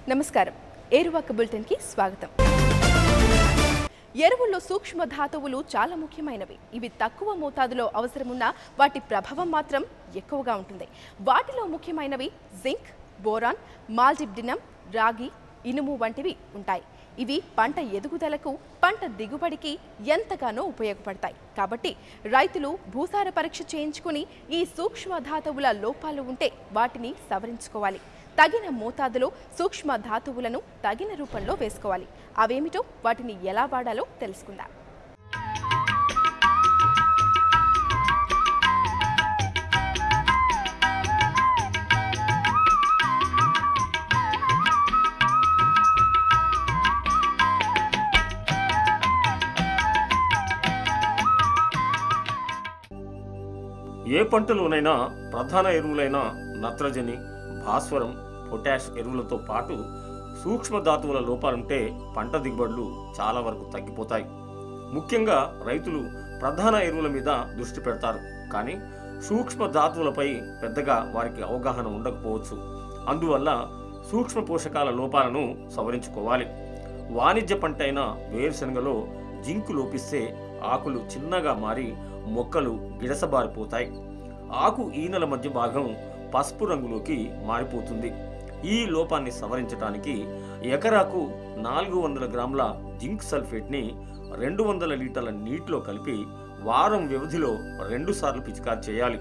నమస్కారం ఏరువాక బులెటిన్కి స్వాగతం ఎరువుల్లో సూక్ష్మ ధాతువులు చాలా ముఖ్యమైనవి ఇవి తక్కువ మోతాదులో అవసరమున్న వాటి ప్రభావం మాత్రం ఎక్కువగా ఉంటుంది వాటిలో ముఖ్యమైనవి జింక్ బోరాన్ మాల్జిబ్డినం రాగి ఇనుము వంటివి ఉంటాయి ఇవి పంట ఎదుగుదలకు పంట దిగుబడికి ఎంతగానో ఉపయోగపడతాయి కాబట్టి రైతులు భూసార పరీక్ష చేయించుకుని ఈ సూక్ష్మ ధాతువుల లోపాలు ఉంటే వాటిని సవరించుకోవాలి తగిన మోతాదులో సూక్ష్మ ధాతువులను తగిన రూపంలో వేసుకోవాలి అవేమిటో వాటిని ఎలా వాడాలో తెలుసుకుందాం ఏ పంటలోనైనా ప్రధాన ఎరువులైన నత్రజని భాస్వరం పొటాష్ ఎరువులతో పాటు సూక్ష్మ ధాతువుల లోపాలుంటే పంట దిగుబడులు చాలా వరకు తగ్గిపోతాయి ముఖ్యంగా రైతులు ప్రధాన ఎరువుల మీద దృష్టి పెడతారు కానీ సూక్ష్మ ధాతువులపై పెద్దగా వారికి అవగాహన ఉండకపోవచ్చు అందువల్ల సూక్ష్మ పోషకాల లోపాలను సవరించుకోవాలి వాణిజ్య పంట అయిన వేరుశనగలో జింకు లోపిస్తే ఆకులు చిన్నగా మారి మొక్కలు గిడసబారిపోతాయి ఆకు ఈనెల మధ్య భాగం పసుపు రంగులోకి మారిపోతుంది ఈ లోపాన్ని సవరించడానికి ఎకరాకు నాలుగు వందల గ్రాముల జింక్ సల్ఫేట్ని రెండు వందల లీటర్ల నీటిలో కలిపి వారం వ్యవధిలో రెండు సార్లు పిచికారి చేయాలి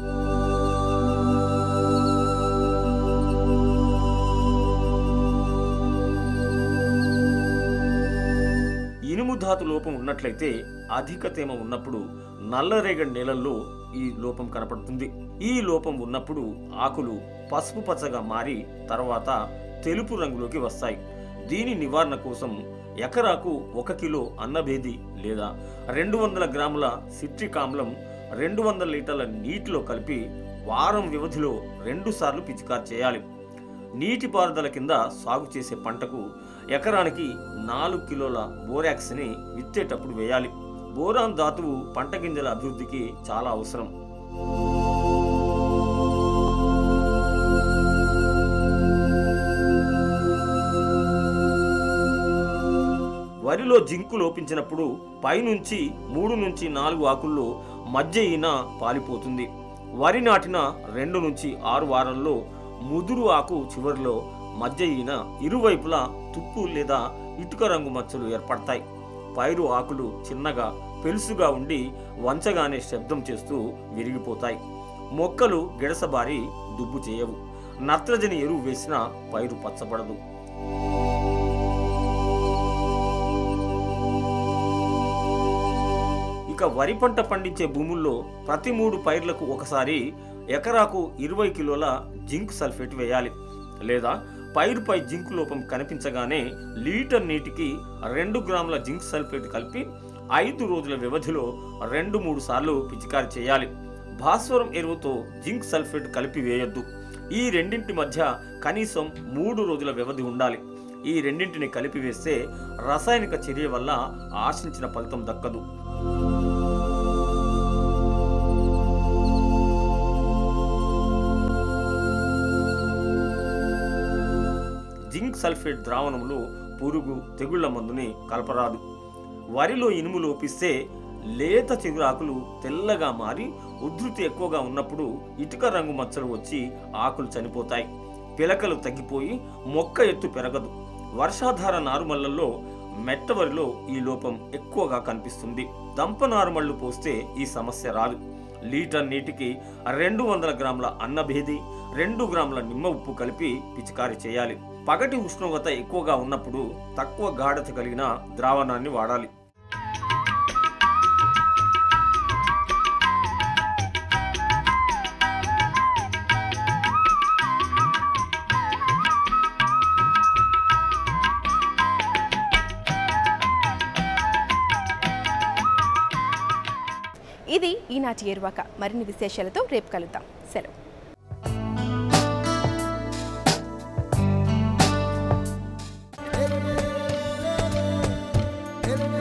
ఇనుము ధాతు లోపం ఉన్నట్లయితే అధిక తేమ ఉన్నప్పుడు నల్లరేగడి నేలల్లో ఈ లోపం కనపడుతుంది ఈ లోపం ఉన్నప్పుడు ఆకులు పసుపు పచ్చగా మారి తర్వాత తెలుపు రంగులోకి వస్తాయి దీని నివారణ కోసం ఎకరాకు ఒక కిలో అన్నభేది లేదా రెండు వందల గ్రాముల సిట్రిక్ ఆమ్లం రెండు వందల లీటర్ల నీటిలో కలిపి వారం వ్యవధిలో రెండు సార్లు పిచికారి చేయాలి నీటిపారుదల కింద సాగు చేసే పంటకు ఎకరానికి నాలుగు కిలోల బోరాక్స్ని విత్తేటప్పుడు వేయాలి బోరాన్ ధాతువు పంట గింజల అభివృద్ధికి చాలా అవసరం వరిలో జింకు లోపించినప్పుడు పైనుంచి మూడు నుంచి నాలుగు ఆకుల్లో మధ్య ఈన పాలిపోతుంది వరి నాటిన రెండు నుంచి ఆరు వారాల్లో ముదురు ఆకు చివరిలో మధ్య ఈన ఇరువైపులా తుప్పు లేదా ఇటుక రంగు మచ్చలు ఏర్పడతాయి పైరు ఆకులు చిన్నగా పెలుసుగా ఉండి వంచగానే శబ్దం చేస్తూ విరిగిపోతాయి మొక్కలు గిడసబారి దుబ్బు చేయవు నత్రజని ఎరువు వేసినా పైరు పచ్చబడదు ఇక వరి పంట పండించే భూముల్లో ప్రతి మూడు పైర్లకు ఒకసారి ఎకరాకు ఇరవై కిలోల జింక్ సల్ఫేట్ వేయాలి లేదా పైరుపై జింక్ లోపం కనిపించగానే లీటర్ నీటికి రెండు గ్రాముల జింక్ సల్ఫేట్ కలిపి ఐదు రోజుల వ్యవధిలో రెండు మూడు సార్లు పిచికారి చేయాలి భాస్వరం ఎరువుతో జింక్ సల్ఫేట్ కలిపి వేయొద్దు ఈ రెండింటి మధ్య కనీసం మూడు రోజుల వ్యవధి ఉండాలి ఈ రెండింటిని కలిపి వేస్తే రసాయనిక చర్య వల్ల ఆశించిన ఫలితం దక్కదు జింక్ సల్ఫేట్ ద్రావణంలో పురుగు తెగుళ్ల మందుని కలపరాదు వరిలో ఇనుము లోపిస్తే లేత చిగురాకులు తెల్లగా మారి ఉధృతి ఎక్కువగా ఉన్నప్పుడు ఇటుక రంగు మచ్చలు వచ్చి ఆకులు చనిపోతాయి పిలకలు తగ్గిపోయి మొక్క ఎత్తు పెరగదు వర్షాధార నారుమళ్లలో మెట్టవరిలో ఈ లోపం ఎక్కువగా కనిపిస్తుంది దంప నారుమళ్లు పోస్తే ఈ సమస్య రాదు లీటర్ నీటికి రెండు వందల గ్రాముల అన్నభేది రెండు గ్రాముల నిమ్మ ఉప్పు కలిపి పిచికారి చేయాలి పగటి ఉష్ణోగ్రత ఎక్కువగా ఉన్నప్పుడు తక్కువ గాఢత కలిగిన ద్రావణాన్ని వాడాలి ఇది ఈనాటి ఏరువాక మరిన్ని విశేషాలతో రేపు కలుద్దాం సెలవు Hey,